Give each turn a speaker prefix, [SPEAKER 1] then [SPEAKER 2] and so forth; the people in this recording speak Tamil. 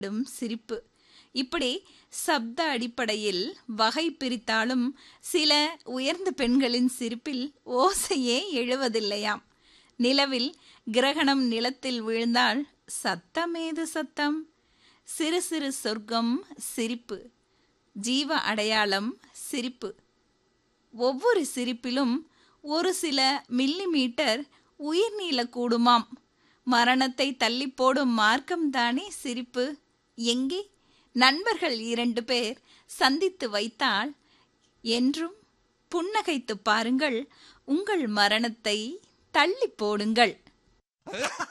[SPEAKER 1] டும் சிரிப்பு இப்படி சப்த அடிப்படையில் வகை பிரித்தாலும் சில உயர்ந்த பெண்களின் சிரிப்பில் ஓசையே எழுவதில்லையாம் நிலவில் கிரகணம் நிலத்தில் விழுந்தால் சத்தமேது சத்தம் சிறு சிறு சொர்க்கம் சிரிப்பு ஜீவ அடையாளம் சிரிப்பு ஒவ்வொரு சிரிப்பிலும் ஒரு சில மில்லிமீட்டர் உயிர் நீளக்கூடுமாம் மரணத்தை தள்ளி போடும் மார்க்கம்தானே சிரிப்பு எங்கே நண்பர்கள் இரண்டு பேர் சந்தித்து வைத்தால் என்றும் புன்னகைத்து பாருங்கள் உங்கள் மரணத்தை தள்ளி போடுங்கள்